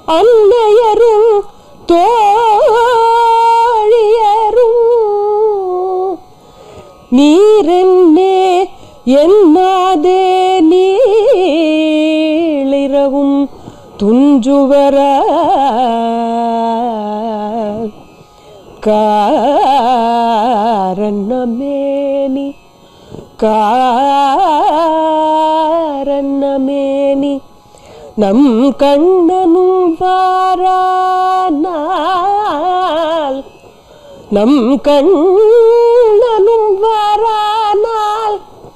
அன்னையரும் தோழியரும் நீரென்னே என்னாதே நீளிரவும் துஞ்சுவர காரணமேனி காரணமேனி நம் கண்ணனும் வாரானால் நம் கண்ணனும் வாரானால்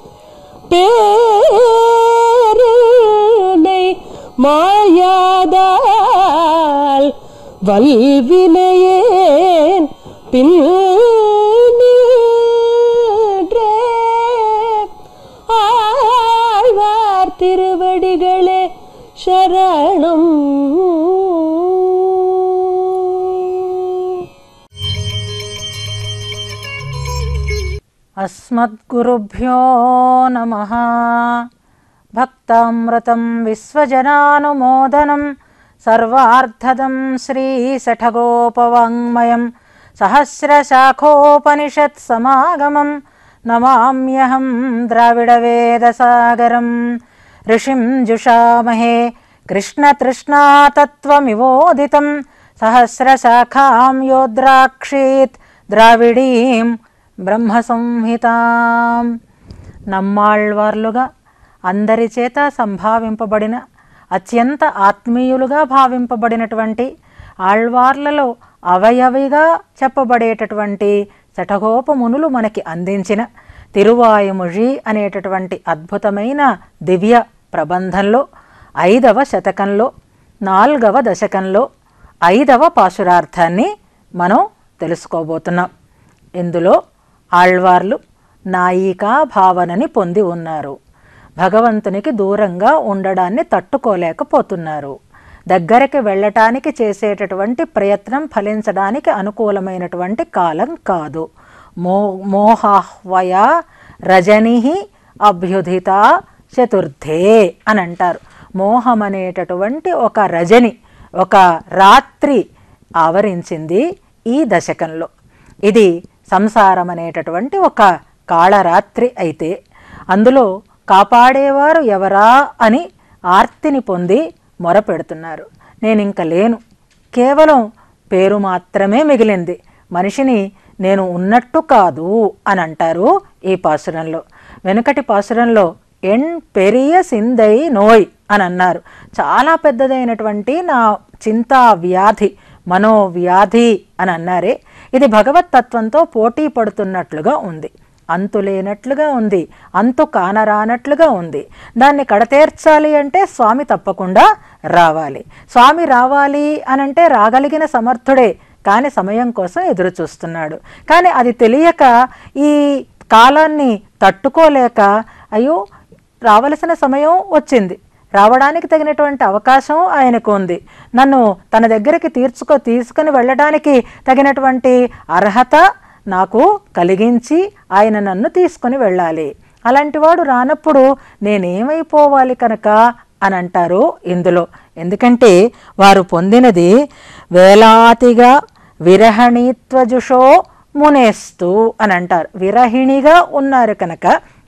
பேருனை மாயாதால் வல்வினையேன் பின் நின்றே ஆழ்வார் திருவடிகளே சரணம் अस्मद्गुरुभ्यो नमः भक्तामृतं विश्वजनानुमोदनं सर्वार्थदं श्रीसठगोपवाङ्मयं सहस्रशाखोपनिषत्समागमं नमाम्यहं द्राविडवेदसागरं ऋषिं जुषामहे कृष्णतृष्णातत्त्वमिवोदितं सहस्रशाखां योद्राक्षीत् ద్రావిడీం బ్రహ్మ సంహితాం నమ్మాళ్వార్లుగా అందరి చేత సంభావింపబడిన అత్యంత ఆత్మీయులుగా భావింపబడినటువంటి ఆళ్వార్లలో అవయవిగా చెప్పబడేటటువంటి శఠగోపమునులు మనకి అందించిన తిరువాయుముషి అనేటటువంటి అద్భుతమైన దివ్య ప్రబంధంలో ఐదవ శతకంలో నాల్గవ దశకంలో ఐదవ పాశురార్థాన్ని మనం తెలుసుకోబోతున్నాం ఇందులో ఆళ్వార్లు నాయికా భావనని పొంది ఉన్నారు భగవంతునికి దూరంగా ఉండడాన్ని తట్టుకోలేకపోతున్నారు దగ్గరికి వెళ్ళటానికి చేసేటటువంటి ప్రయత్నం ఫలించడానికి అనుకూలమైనటువంటి కాలం కాదు మో మోహాహ్వయ రజని అభ్యుధిత చతుర్థే అని అంటారు మోహం అనేటటువంటి ఒక రజని ఒక రాత్రి ఆవరించింది ఈ దశకంలో ఇది సంసారం అనేటటువంటి ఒక కాళరాత్రి అయితే అందులో కాపాడేవారు ఎవరా అని ఆర్తిని పొంది మొరపెడుతున్నారు నేను ఇంక లేను కేవలం పేరు మాత్రమే మిగిలింది మనిషిని నేను ఉన్నట్టు కాదు అని అంటారు ఈ పాసురంలో వెనుకటి పాసురంలో ఎన్ పెరియ సిందై నోయ్ అని అన్నారు చాలా పెద్దదైనటువంటి నా చింతా వ్యాధి మనోవ్యాధి అని అన్నారే ఇది భగవతత్వంతో పోటీ పడుతున్నట్లుగా ఉంది అంతు లేనట్లుగా ఉంది అంతు కానరానట్లుగా ఉంది దాన్ని కడతేర్చాలి అంటే స్వామి తప్పకుండా రావాలి స్వామి రావాలి అనంటే రాగలిగిన సమర్థుడే కానీ సమయం కోసం ఎదురు చూస్తున్నాడు కానీ అది తెలియక ఈ కాలాన్ని తట్టుకోలేక అయ్యో రావలసిన సమయం వచ్చింది రావడానికి తగినటువంటి అవకాశం ఆయనకు ఉంది నన్ను తన దగ్గరికి తీర్చుకో తీసుకుని వెళ్ళడానికి తగినటువంటి అర్హత నాకు కలిగించి ఆయన నన్ను తీసుకుని వెళ్ళాలి అలాంటి వాడు రానప్పుడు నేనేమైపోవాలి కనుక అని అంటారు ఇందులో ఎందుకంటే వారు పొందినది వేలాతిగా విరహణీత్వజుషో మునేస్తూ అని అంటారు విరహిణిగా ఉన్నారు కనుక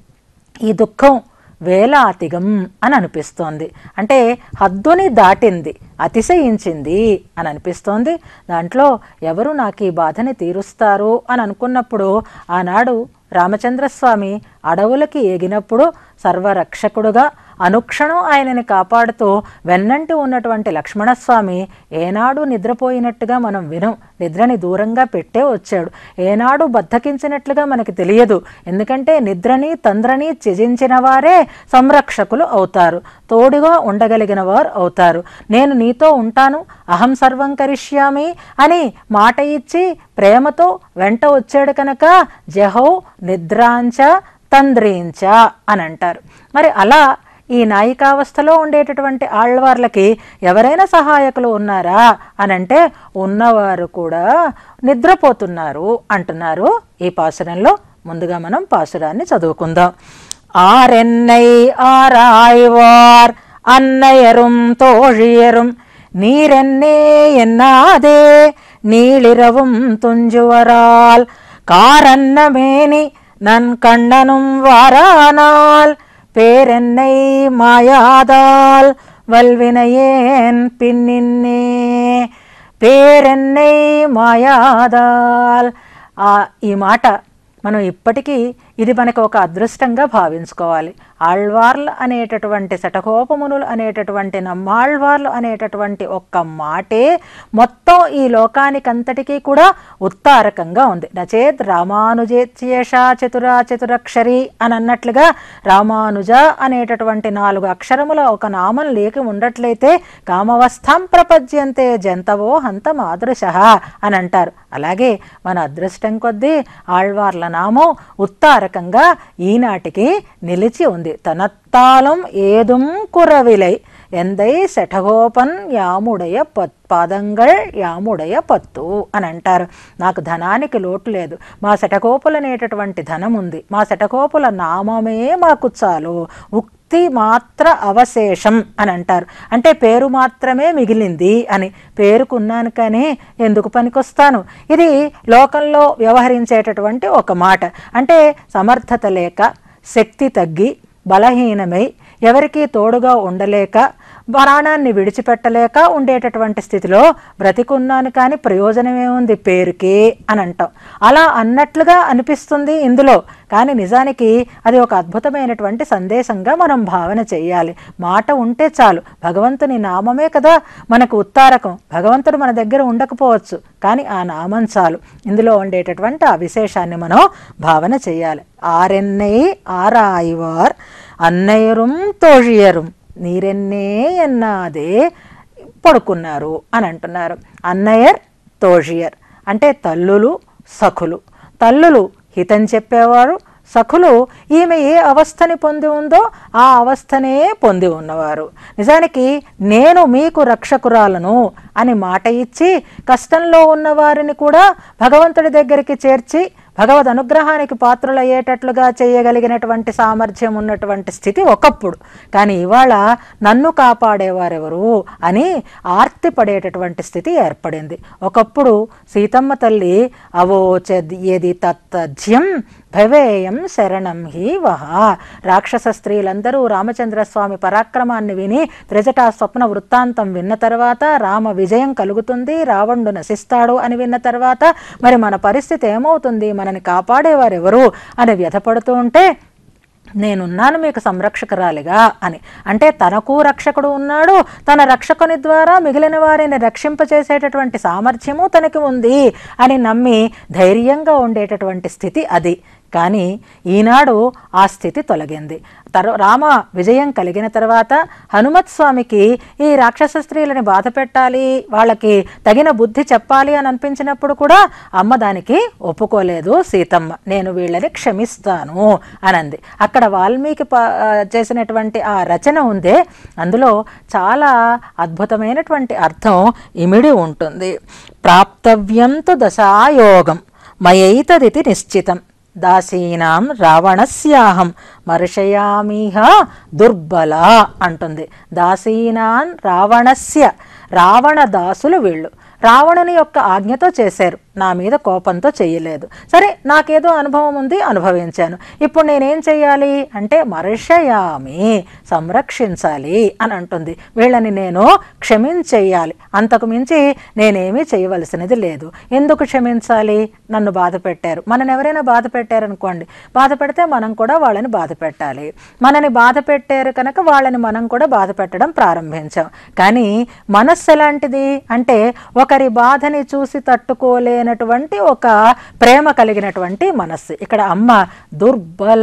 ఈ దుఃఖం వేలాతిగం అని అనిపిస్తోంది అంటే హద్దుని దాటింది అతిశయించింది అని అనిపిస్తోంది దాంట్లో ఎవరు నాకు ఈ బాధని తీరుస్తారు అని అనుకున్నప్పుడు ఆనాడు రామచంద్రస్వామి అడవులకి ఎగినప్పుడు సర్వరక్షకుడుగా అనుక్షణం ఆయనని కాపాడుతూ వెన్నంటి ఉన్నటువంటి లక్ష్మణస్వామి ఏనాడు నిద్రపోయినట్టుగా మనం వినం నిద్రని దూరంగా పెట్టే వచ్చాడు ఏనాడు బద్ధకించినట్లుగా మనకి తెలియదు ఎందుకంటే నిద్రని తంద్రని త్యజించిన వారే సంరక్షకులు అవుతారు తోడుగా ఉండగలిగిన వారు అవుతారు నేను నీతో ఉంటాను అహం సర్వం కరిష్యామి అని మాట ఇచ్చి ప్రేమతో వెంట వచ్చాడు కనుక జహౌ నిద్రాంచ తంద్రీంచ అని అంటారు మరి అలా ఈ నాయికావస్థలో ఉండేటటువంటి ఆళ్వార్లకి ఎవరైనా సహాయకులు ఉన్నారా అని అంటే ఉన్నవారు కూడా నిద్రపోతున్నారు అంటున్నారు ఈ పాసురంలో ముందుగా మనం పాసురాన్ని చదువుకుందాం ஆரென்னை ஆராய்வார் அன்னையரும் தோழியரும் நீரென்னே என்னாதே நீளிரவும் துஞ்சுவரால் காரன்னமேனி நன் கண்ணனும் வாரானால் பேரென்னை மாயாதால் வல்வினையேன் பின்னின்னே పేరెన్నై మాయాదాల్ ఆ, ఈ మాట మనం ఇప్పటికీ ఇది మనకు ఒక అదృష్టంగా భావించుకోవాలి ఆళ్వార్లు అనేటటువంటి శటకోపమునులు అనేటటువంటి నమ్మాళ్వార్లు అనేటటువంటి ఒక్క మాటే మొత్తం ఈ లోకానికంతటికీ కూడా ఉత్తారకంగా ఉంది నచేత్ రామానుజేత్యేష చతురా చతురక్షరి అని అన్నట్లుగా రామానుజ అనేటటువంటి నాలుగు అక్షరముల ఒక నామం లేక ఉండట్లయితే కామవస్థం ప్రపద్యంతే జంతవో హంత మాదృశ అని అంటారు అలాగే మన అదృష్టం కొద్దీ ఆళ్వార్ల నామం ఉత్తారకంగా ఈనాటికి నిలిచి ఉంది తనత్తాలం ఏదుం కురవిలై ఎందై శఠగోపన్ యాముడయ పత్ పాదంగళ్ యాముడయ పత్తు అని అంటారు నాకు ధనానికి లోటు లేదు మా శటకోపులు అనేటటువంటి ధనం ఉంది మా శటకోపుల నామమే మాకు చాలు ఉక్తి మాత్ర అవశేషం అని అంటారు అంటే పేరు మాత్రమే మిగిలింది అని పేరుకున్నాను కానీ ఎందుకు పనికొస్తాను ఇది లోకంలో వ్యవహరించేటటువంటి ఒక మాట అంటే సమర్థత లేక శక్తి తగ్గి బలహీనమై ఎవరికీ తోడుగా ఉండలేక ప్రాణాన్ని విడిచిపెట్టలేక ఉండేటటువంటి స్థితిలో బ్రతికున్నాను కానీ ప్రయోజనమే ఉంది పేరుకే అని అంటాం అలా అన్నట్లుగా అనిపిస్తుంది ఇందులో కానీ నిజానికి అది ఒక అద్భుతమైనటువంటి సందేశంగా మనం భావన చేయాలి మాట ఉంటే చాలు భగవంతుని నామమే కదా మనకు ఉత్తారకం భగవంతుడు మన దగ్గర ఉండకపోవచ్చు కానీ ఆ నామం చాలు ఇందులో ఉండేటటువంటి ఆ విశేషాన్ని మనం భావన చేయాలి ఆరెన్నై ఆరాయివార్ అన్నయ్యరుం తోழிయరుం నీరెన్నే ఎన్నాదే పడుకున్నారు అని అంటున్నారు అన్నయ్యర్ తోழிయర్ అంటే తల్లులు సఖులు తల్లులు హితం చెప్పేవారు సఖులు ఈమె ఏ అవస్థని పొంది ఉందో ఆ అవస్థనే పొంది ఉన్నవారు నిజానికి నేను మీకు రక్షకురాలను అని మాట ఇచ్చి కష్టంలో ఉన్న వారిని కూడా భగవంతుడి దగ్గరికి చేర్చి భగవద్ అనుగ్రహానికి పాత్రులయ్యేటట్లుగా చేయగలిగినటువంటి సామర్థ్యం ఉన్నటువంటి స్థితి ఒకప్పుడు కానీ ఇవాళ నన్ను కాపాడేవారెవరు అని ఆర్తి పడేటటువంటి స్థితి ఏర్పడింది ఒకప్పుడు సీతమ్మ తల్లి అవోచద్ ఏది తత్తజ్యం భవేయం శరణం హి వహ రాక్షస స్త్రీలందరూ రామచంద్రస్వామి పరాక్రమాన్ని విని త్రిజటా స్వప్న వృత్తాంతం విన్న తర్వాత రామ విజయం కలుగుతుంది రావణుడు నశిస్తాడు అని విన్న తర్వాత మరి మన పరిస్థితి ఏమవుతుంది మనని కాపాడేవారు ఎవరు అని వ్యధపడుతూ ఉంటే నేనున్నాను మీకు సంరక్షకురాలిగా అని అంటే తనకు రక్షకుడు ఉన్నాడు తన రక్షకుని ద్వారా మిగిలిన వారిని రక్షింపచేసేటటువంటి సామర్థ్యము తనకి ఉంది అని నమ్మి ధైర్యంగా ఉండేటటువంటి స్థితి అది కానీ ఈనాడు ఆ స్థితి తొలగింది తర్ రామ విజయం కలిగిన తర్వాత హనుమత్ స్వామికి ఈ రాక్షస స్త్రీలని బాధ పెట్టాలి వాళ్ళకి తగిన బుద్ధి చెప్పాలి అని అనిపించినప్పుడు కూడా అమ్మ దానికి ఒప్పుకోలేదు సీతమ్మ నేను వీళ్ళని క్షమిస్తాను అనంది అక్కడ వాల్మీకి ప- ఆ, చేసినటువంటి ఆ రచన ఉందే అందులో చాలా అద్భుతమైనటువంటి అర్థం ఇమిడి ఉంటుంది ప్రాప్తవ్యం తు దశాయోగం మయైతదితి నిశ్చితం దాసీనాం రావణస్యాహం మర్షయామిహ దుర్బల అంటుంది దాసీనాన్ రావణస్య రావణ దాసులు వీళ్ళు రావణుని యొక్క ఆజ్ఞతో చేశారు నా మీద కోపంతో చేయలేదు సరే నాకేదో అనుభవం ఉంది అనుభవించాను ఇప్పుడు నేనేం చేయాలి అంటే మర్షయామి సంరక్షించాలి అని అంటుంది వీళ్ళని నేను క్షమించేయాలి అంతకు మించి నేనేమీ చేయవలసినది లేదు ఎందుకు క్షమించాలి నన్ను బాధ పెట్టారు మనని ఎవరైనా బాధ పెట్టారనుకోండి బాధ పెడితే మనం కూడా వాళ్ళని బాధ పెట్టాలి మనని బాధ పెట్టారు కనుక వాళ్ళని మనం కూడా బాధ పెట్టడం ప్రారంభించాం కానీ మనస్సు ఎలాంటిది అంటే ఒకరి బాధని చూసి తట్టుకోలేనటువంటి ఒక ప్రేమ కలిగినటువంటి మనస్సు ఇక్కడ అమ్మ దుర్బల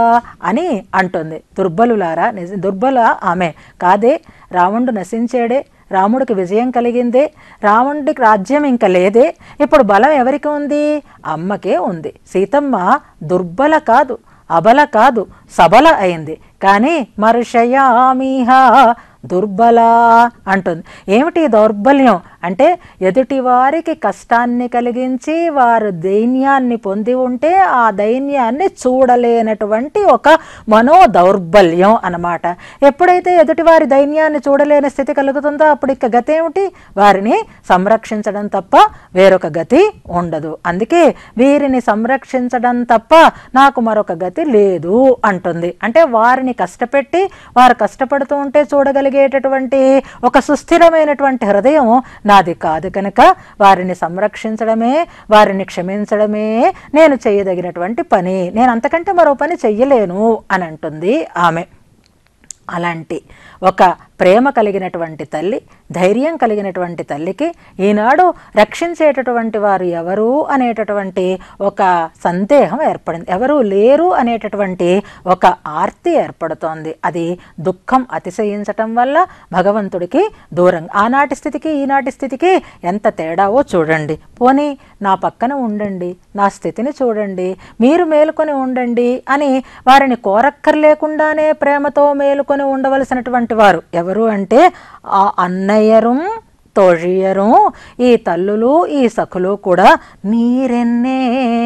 అని అంటుంది దుర్బలులారా నిజ దుర్బల ఆమె కాదే రావణుడు నశించాడే రాముడికి విజయం కలిగిందే రావణుడికి రాజ్యం ఇంకా లేదే ఇప్పుడు బలం ఎవరికి ఉంది అమ్మకే ఉంది సీతమ్మ దుర్బల కాదు అబల కాదు సబల అయింది కానీ మర్షయామిహ దుర్బల అంటుంది ఏమిటి ఈ దౌర్బల్యం అంటే ఎదుటి వారికి కష్టాన్ని కలిగించి వారు దైన్యాన్ని పొంది ఉంటే ఆ దైన్యాన్ని చూడలేనటువంటి ఒక మనో దౌర్బల్యం అన్నమాట ఎప్పుడైతే ఎదుటి వారి దైన్యాన్ని చూడలేని స్థితి కలుగుతుందో అప్పుడు ఇక గతి ఏమిటి వారిని సంరక్షించడం తప్ప వేరొక గతి ఉండదు అందుకే వీరిని సంరక్షించడం తప్ప నాకు మరొక గతి లేదు అంటుంది అంటే వారిని కష్టపెట్టి వారు కష్టపడుతూ ఉంటే చూడగలిగేటటువంటి ఒక సుస్థిరమైనటువంటి హృదయం నాది కాదు కనుక వారిని సంరక్షించడమే వారిని క్షమించడమే నేను చేయదగినటువంటి పని నేను అంతకంటే మరో పని చెయ్యలేను అని అంటుంది ఆమె అలాంటి ఒక ప్రేమ కలిగినటువంటి తల్లి ధైర్యం కలిగినటువంటి తల్లికి ఈనాడు రక్షించేటటువంటి వారు ఎవరు అనేటటువంటి ఒక సందేహం ఏర్పడింది ఎవరు లేరు అనేటటువంటి ఒక ఆర్తి ఏర్పడుతోంది అది దుఃఖం అతిశయించటం వల్ల భగవంతుడికి దూరం ఆనాటి స్థితికి ఈనాటి స్థితికి ఎంత తేడావో చూడండి పోనీ నా పక్కన ఉండండి నా స్థితిని చూడండి మీరు మేలుకొని ఉండండి అని వారిని కోరక్కర్లేకుండానే ప్రేమతో మేలుకొని ఉండవలసినటువంటి వారు ఎవరు అంటే ఆ అన్నయ్యரும் తోழிయరు ఈ తల్లులు ఈ సఖులు కూడా నీరెన్నే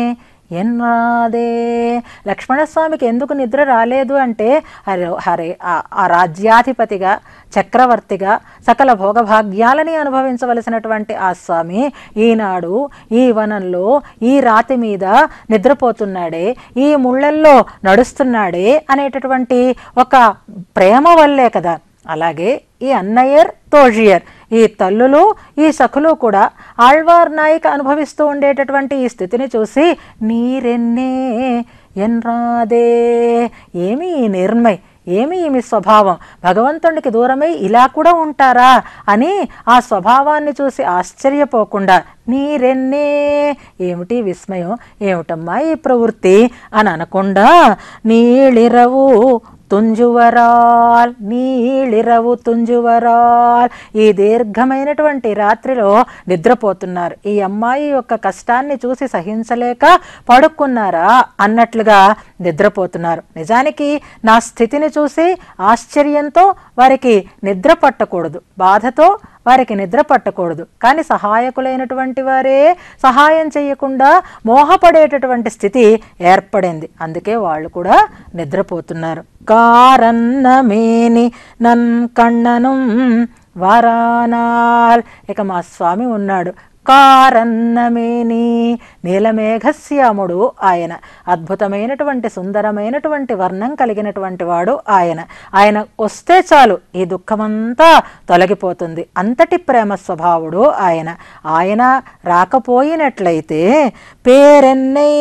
ఎన్నాదే లక్ష్మణస్వామికి ఎందుకు నిద్ర రాలేదు అంటే హరే హరే ఆ- ఆ రాజ్యాధిపతిగా చక్రవర్తిగా సకల భోగభాగ్యాలని అనుభవించవలసినటువంటి ఆ స్వామి ఈనాడు ఈ వనంలో ఈ రాతి మీద నిద్రపోతున్నాడే ఈ ముళ్ళల్లో నడుస్తున్నాడే అనేటటువంటి ఒక ప్రేమ వల్లే కదా అలాగే ఈ అన్నయ్యర్ తోజియర్ ఈ తల్లులు ఈ సఖులు కూడా ఆళ్వార్ నాయిక అనుభవిస్తూ ఉండేటటువంటి ఈ స్థితిని చూసి నీరెన్నే ఎన్రాదే ఏమి ఈ నిర్మయ్ ఏమి ఈమె స్వభావం భగవంతునికి దూరమై ఇలా కూడా ఉంటారా అని ఆ స్వభావాన్ని చూసి ఆశ్చర్యపోకుండా నీరెన్నే ఏమిటి విస్మయం ఏమిటమ్మా ఈ ప్రవృత్తి అని అనకుండా నీళిరవు తుంజువరాల్ నీళిరవు తుంజువరాల్ ఈ దీర్ఘమైనటువంటి రాత్రిలో నిద్రపోతున్నారు ఈ అమ్మాయి యొక్క కష్టాన్ని చూసి సహించలేక పడుకున్నారా అన్నట్లుగా నిద్రపోతున్నారు నిజానికి నా స్థితిని చూసి ఆశ్చర్యంతో వారికి నిద్ర పట్టకూడదు బాధతో వారికి నిద్ర పట్టకూడదు కానీ సహాయకులైనటువంటి వారే సహాయం చేయకుండా మోహపడేటటువంటి స్థితి ఏర్పడింది అందుకే వాళ్ళు కూడా నిద్రపోతున్నారు కారన్నమేని నన్ కണ്ണനും వారానాల్ ఇక మా స్వామి ఉన్నాడు కారన్నమేని నీలమేఘశ్యాముడు ఆయన అద్భుతమైనటువంటి సుందరమైనటువంటి వర్ణం కలిగినటువంటి వాడు ఆయన ఆయన వస్తే చాలు ఈ దుఃఖమంతా తొలగిపోతుంది అంతటి ప్రేమ స్వభావుడు ఆయన ఆయన రాకపోయినట్లయితే పేరెన్నై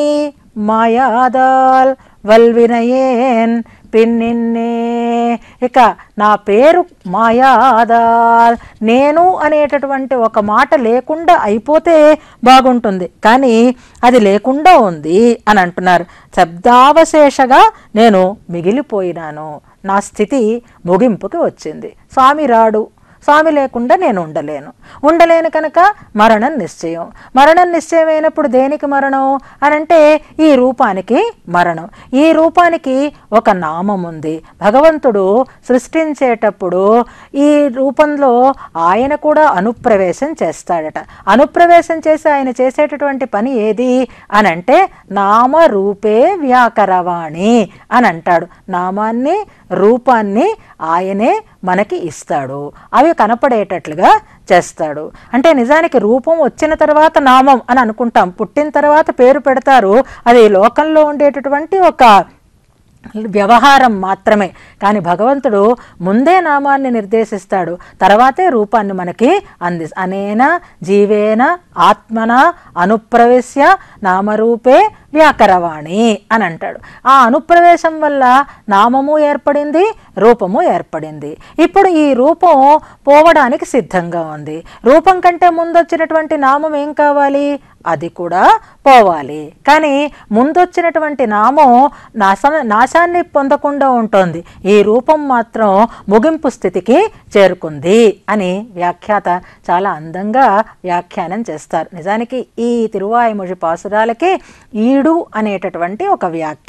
మాయాదాల్ వల్వినయేన్ పిన్నిన్నే ఇక నా పేరు మాయాదాల్ నేను అనేటటువంటి ఒక మాట లేకుండా అయిపోతే బాగుంటుంది కానీ అది లేకుండా ఉంది అని అంటున్నారు శబ్దావశేషగా నేను మిగిలిపోయినాను నా స్థితి ముగింపుకి వచ్చింది స్వామి రాడు స్వామి లేకుండా నేను ఉండలేను ఉండలేను కనుక మరణం నిశ్చయం మరణం నిశ్చయమైనప్పుడు దేనికి మరణం అని అంటే ఈ రూపానికి మరణం ఈ రూపానికి ఒక నామం ఉంది భగవంతుడు సృష్టించేటప్పుడు ఈ రూపంలో ఆయన కూడా అనుప్రవేశం చేస్తాడట అనుప్రవేశం చేసి ఆయన చేసేటటువంటి పని ఏది అని అంటే నామ రూపే వ్యాకరవాణి అని అంటాడు నామాన్ని రూపాన్ని ఆయనే మనకి ఇస్తాడు అవి కనపడేటట్లుగా చేస్తాడు అంటే నిజానికి రూపం వచ్చిన తర్వాత నామం అని అనుకుంటాం పుట్టిన తర్వాత పేరు పెడతారు అది లోకంలో ఉండేటటువంటి ఒక వ్యవహారం మాత్రమే కానీ భగవంతుడు ముందే నామాన్ని నిర్దేశిస్తాడు తర్వాతే రూపాన్ని మనకి అంది అనేన జీవేన ఆత్మన అనుప్రవేశ్య నామరూపే వ్యాకరవాణి అని అంటాడు ఆ అనుప్రవేశం వల్ల నామము ఏర్పడింది రూపము ఏర్పడింది ఇప్పుడు ఈ రూపం పోవడానికి సిద్ధంగా ఉంది రూపం కంటే ముందు వచ్చినటువంటి నామం ఏం కావాలి అది కూడా పోవాలి కానీ ముందొచ్చినటువంటి నామం నాశ నాశాన్ని పొందకుండా ఉంటుంది ఈ రూపం మాత్రం ముగింపు స్థితికి చేరుకుంది అని వ్యాఖ్యాత చాలా అందంగా వ్యాఖ్యానం చేస్తారు నిజానికి ఈ తిరువాయిముషి పాసురాలకి ఈడు అనేటటువంటి ఒక వ్యాఖ్యానం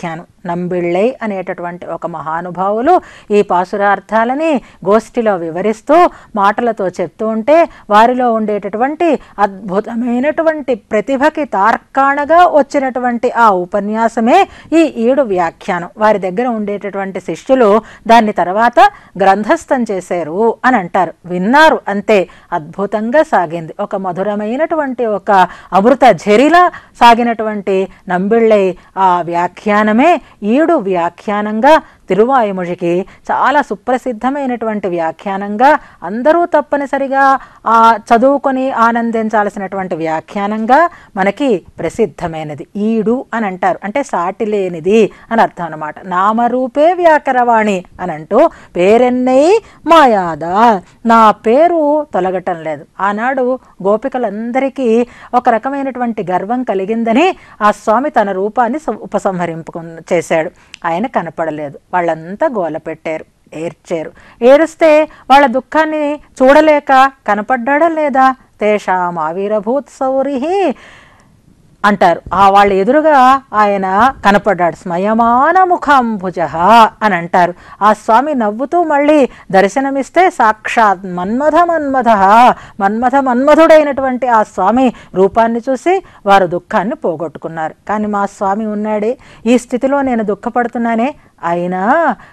నంబిళ్ళై అనేటటువంటి ఒక మహానుభావులు ఈ పాసురార్థాలని గోష్ఠిలో వివరిస్తూ మాటలతో చెప్తూ ఉంటే వారిలో ఉండేటటువంటి అద్భుతమైనటువంటి ప్రతిభకి తార్కాణగా వచ్చినటువంటి ఆ ఉపన్యాసమే ఈ ఈడు వ్యాఖ్యానం వారి దగ్గర ఉండేటటువంటి శిష్యులు దాన్ని తర్వాత గ్రంథస్థం చేశారు అని అంటారు విన్నారు అంతే అద్భుతంగా సాగింది ఒక మధురమైనటువంటి ఒక అమృత ఝరిలా సాగినటువంటి నంబిళ్ళై ఆ వ్యాఖ్యానమే ఈడు వ్యాఖ్యానంగా తిరువాయుముడికి చాలా సుప్రసిద్ధమైనటువంటి వ్యాఖ్యానంగా అందరూ తప్పనిసరిగా ఆ చదువుకొని ఆనందించాల్సినటువంటి వ్యాఖ్యానంగా మనకి ప్రసిద్ధమైనది ఈడు అని అంటారు అంటే సాటి లేనిది అని అర్థం అనమాట నామరూపే వ్యాకరవాణి అని అంటూ పేరెన్నై మాయాదా నా పేరు తొలగటం లేదు ఆనాడు గోపికలందరికీ ఒక రకమైనటువంటి గర్వం కలిగిందని ఆ స్వామి తన రూపాన్ని సం- ఉపసంహరింపు చేశాడు ఆయన కనపడలేదు వాళ్ళంతా గోల పెట్టారు ఏడ్చారు ఏడుస్తే వాళ్ళ దుఃఖాన్ని చూడలేక కనపడ్డాడా లేదా తేషాం ఆవిరభూత్ సౌరిహి అంటారు ఆ వాళ్ళ ఎదురుగా ఆయన కనపడ్డాడు స్మయమాన ముఖాంబుజ అని అంటారు ఆ స్వామి నవ్వుతూ మళ్ళీ దర్శనమిస్తే సాక్షాత్ మన్మథ మన్మథ మన్మథ మన్మధుడైనటువంటి ఆ స్వామి రూపాన్ని చూసి వారు దుఃఖాన్ని పోగొట్టుకున్నారు కానీ మా స్వామి ఉన్నాడే ఈ స్థితిలో నేను దుఃఖపడుతున్నానే అయినా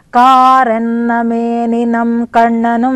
కారెన్నమేనినం కണ്ണనం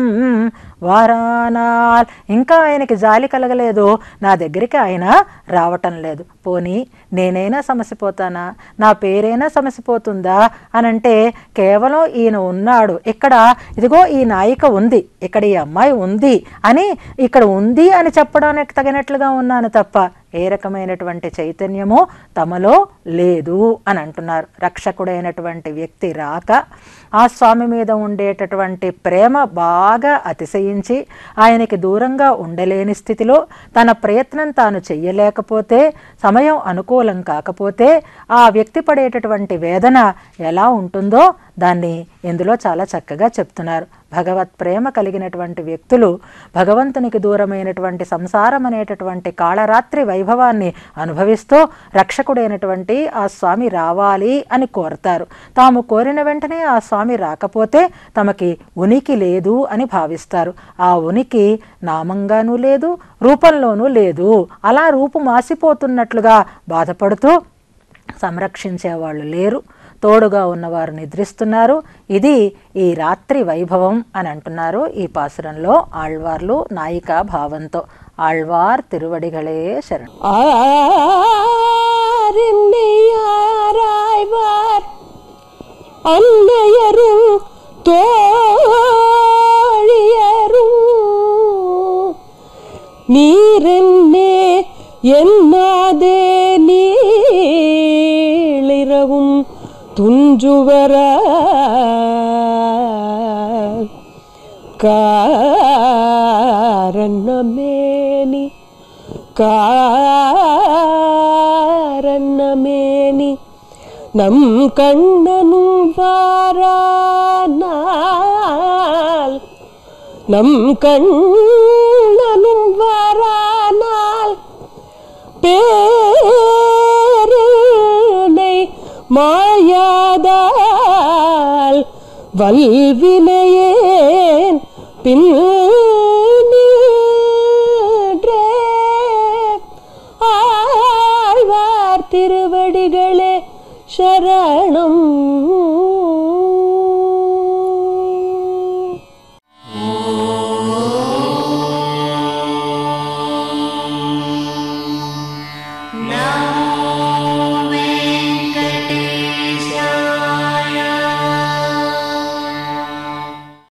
వారానాల్ ఇంకా ఆయనకి జాలి కలగలేదు నా దగ్గరికి ఆయన రావటం లేదు పోనీ నేనైనా సమసిపోతానా నా పేరైనా సమసిపోతుందా అని అంటే కేవలం ఈయన ఉన్నాడు ఇక్కడ ఇదిగో ఈ నాయిక ఉంది ఇక్కడ ఈ అమ్మాయి ఉంది అని ఇక్కడ ఉంది అని చెప్పడానికి తగినట్లుగా ఉన్నాను తప్ప ఏ రకమైనటువంటి చైతన్యము తమలో లేదు అని అంటున్నారు రక్షకుడైనటువంటి వ్యక్తి రాక ఆ స్వామి మీద ఉండేటటువంటి ప్రేమ బాగా అతిశయించి ఆయనకి దూరంగా ఉండలేని స్థితిలో తన ప్రయత్నం తాను చెయ్యలేకపోతే సమయం అనుకూలం కాకపోతే ఆ వ్యక్తి పడేటటువంటి వేదన ఎలా ఉంటుందో దాన్ని ఇందులో చాలా చక్కగా చెప్తున్నారు భగవత్ ప్రేమ కలిగినటువంటి వ్యక్తులు భగవంతునికి దూరమైనటువంటి సంసారం అనేటటువంటి కాళరాత్రి వైభవాన్ని అనుభవిస్తూ రక్షకుడైనటువంటి ఆ స్వామి రావాలి అని కోరతారు తాము కోరిన వెంటనే ఆ స్వామి రాకపోతే తమకి ఉనికి లేదు అని భావిస్తారు ఆ ఉనికి నామంగానూ లేదు రూపంలోనూ లేదు అలా రూపు మాసిపోతున్నట్లుగా బాధపడుతూ సంరక్షించేవాళ్ళు లేరు తోడుగా ఉన్నవారు నిద్రిస్తున్నారు ఇది ఈ రాత్రి వైభవం అని అంటున్నారు ఈ పాసురంలో ఆళ్వార్లు నాయికా భావంతో ఆళ్వార్ తిరువడిగళే శరణం ஆரென்னையாராய்வார் அன்னையரும் தோழியரும் நீரென்னே என்னாதே நீளிரவும் துஞ்சுவர காரணமேனி காரணமேனி நம் கண்ணனும் வாரானால் நம் கண்ணனும் வாரானால் பேருனை மாயாதால் வல்வினையேன் பின் நின்றே ஆழ்வார் திருவடிகளே சரணம்